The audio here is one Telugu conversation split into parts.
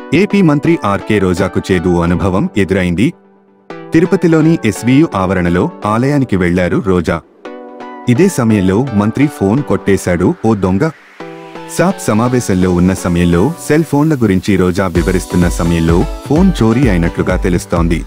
ఏపీ మంత్రి ఆర్కే రోజాకు చేదు అనుభవం ఎదురైంది తిరుపతిలోని ఎస్వీయు ఆవరణలో ఆలయానికి వెళ్లారు రోజా ఇదే సమయంలో మంత్రి ఫోన్ కొట్టేశాడు ఓ దొంగ సాప్ సమావేశంలో ఉన్న సమయంలో సెల్ ఫోన్ల గురించి రోజా వివరిస్తున్న సమయంలో ఫోన్ చోరీ అయినట్లుగా తెలుస్తోంది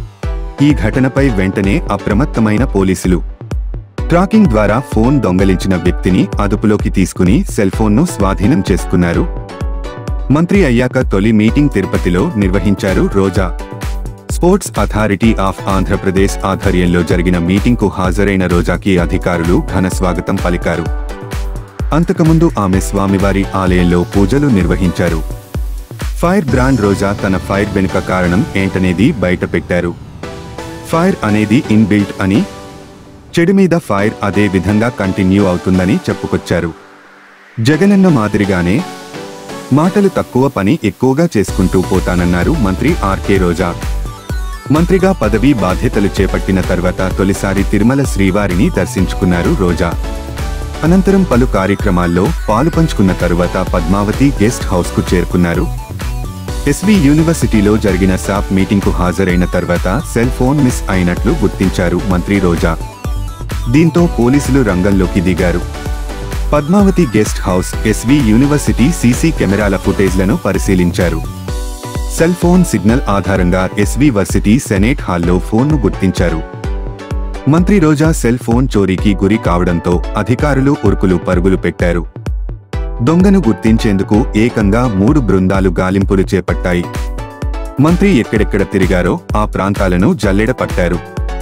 ఈ ఘటనపై వెంటనే అప్రమత్తమైన పోలీసులు ట్రాకింగ్ ద్వారా ఫోన్ దొంగలించిన వ్యక్తిని అదుపులోకి తీసుకుని సెల్ ఫోన్ను స్వాధీనం చేసుకున్నారు మంత్రి అయ్యాక తొలి మీటింగ్ తిరుపతిలో నిర్వహించారు Roja sports authority of Andhra Pradesh ఆధ్వర్యంలో జరిగిన మీటింగ్కు హాజరైన రోజాకి అధికారులు ఘన స్వాగతం పలికారు అంతకుముందు ఆమె స్వామివారి ఆలయంలో పూజలు నిర్వహించారు ఫైర్ బ్రాండ్ రోజా తన ఫైర్ వెనుక కారణం ఏంటనేది బయటపెట్టారు ఫైర్ అనేది ఇన్బిల్ట్ అని చెడు మీద ఫైర్ అదే విధంగా కంటిన్యూ అవుతుందని చెప్పుకొచ్చారు జగనన్న మాదిరిగానే మాటలు తక్కువ పని ఎక్కువగా చేసుకుంటూ పోతానన్నారు మంత్రి ఆర్కే రోజా మంత్రిగా పదవీ బాధ్యతలు చేపట్టిన తర్వాత తొలిసారి తిరుమల శ్రీవారిని దర్శించుకున్నారు రోజా అనంతరం పలు కార్యక్రమాల్లో పాలు పంచుకున్న తరువాత పద్మావతి గెస్ట్ హౌస్ కు చేరుకున్నారు ఎస్వి యూనివర్సిటీలో జరిగిన సాప్ మీటింగ్ కు హాజరైన తర్వాత సెల్ ఫోన్ మిస్ అయినట్లు గుర్తించారు మంత్రి రోజా దీంతో పోలీసులు రంగంలోకి దిగారు Padmavathi guest house SV university CC కెమెరాల ఫుటేజ్లను పరిశీలించారు సెల్ ఫోన్ సిగ్నల్ ఆధారంగా ఎస్వి వర్సిటీ సెనేట్ హాల్లో ఫోన్ను గుర్తించారు మంత్రి రోజా సెల్ ఫోన్ చోరీకి గురి కావడంతో అధికారులు ఉరుకులు పరుగులు పెట్టారు దొంగను గుర్తించేందుకు ఏకంగా మూడు బృందాలు గాలింపులు చేపట్టాయి మంత్రి ఎక్కడెక్కడ తిరిగారో ఆ ప్రాంతాలను జల్లెడ పట్టారు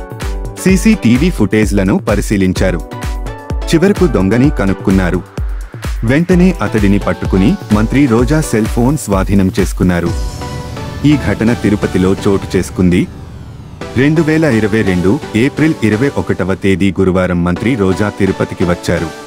సీసీటీవీ ఫుటేజ్లను పరిశీలించారు చివరకు దొంగని కనుక్కున్నారు వెంటనే అతడిని పట్టుకుని మంత్రి రోజా సెల్ ఫోన్ స్వాధీనం చేసుకున్నారు ఈ ఘటన తిరుపతిలో చోటు చేసుకుంది రెండు వేల ఇరవై రెండు ఏప్రిల్ ఇరవై ఒకటవ తేదీ గురువారం మంత్రి రోజా తిరుపతికి వచ్చారు